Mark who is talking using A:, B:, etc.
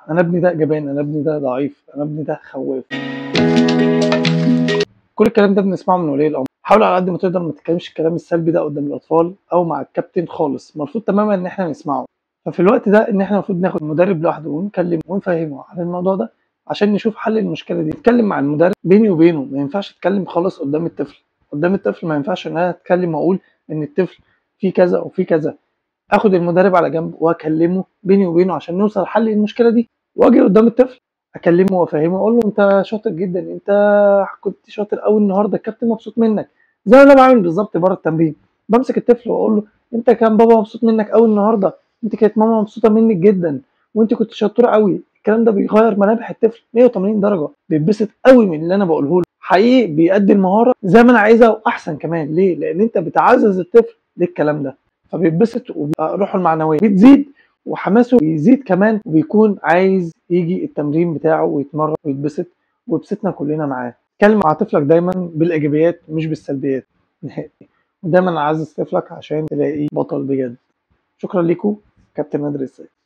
A: انا ابني ده جبان انا ابني ده ضعيف انا ابني ده خواف كل الكلام ده بنسمعه من ولي الامر حاول على قد ما تقدر ما تتكلمش الكلام السلبي ده قدام الاطفال او مع الكابتن خالص مرفوض تماما ان احنا نسمعه ففي الوقت ده ان احنا المفروض ناخد المدرب لوحده ونكلمه ونفهمه عن الموضوع ده عشان نشوف حل المشكله دي نتكلم مع المدرب بيني وبينه ما ينفعش اتكلم خالص قدام الطفل قدام الطفل ما ينفعش ان انا اتكلم واقول ان الطفل فيه كذا وفيه كذا اخد المدرب على جنب واكلمه بيني وبينه عشان نوصل لحل المشكله دي واجي قدام الطفل اكلمه وافهمه اقول له انت شاطر جدا انت كنت شاطر قوي النهارده الكابتن مبسوط منك زي ما انا بعمل بالظبط بره التمرين بمسك الطفل واقول له انت كان بابا مبسوط منك قوي النهارده انت كانت ماما مبسوطه منك جدا وانت كنت شطور قوي الكلام ده بيغير ملامح الطفل 180 درجه بيتبسط قوي من اللي انا بقوله له حقيقي بيأدي المهاره زي ما انا عايزها واحسن كمان ليه لان انت بتعزز الطفل للكلام ده فبيتبسط وروحه المعنويه بتزيد وحماسه بيزيد كمان وبيكون عايز يجي التمرين بتاعه ويتمرن ويتبسط ويبسطنا كلنا معاه اتكلم مع طفلك دايما بالايجابيات مش بالسلبيات نهائي ودايما عزز طفلك عشان تلاقيه بطل بجد شكرا لكم كابتن نادر السيد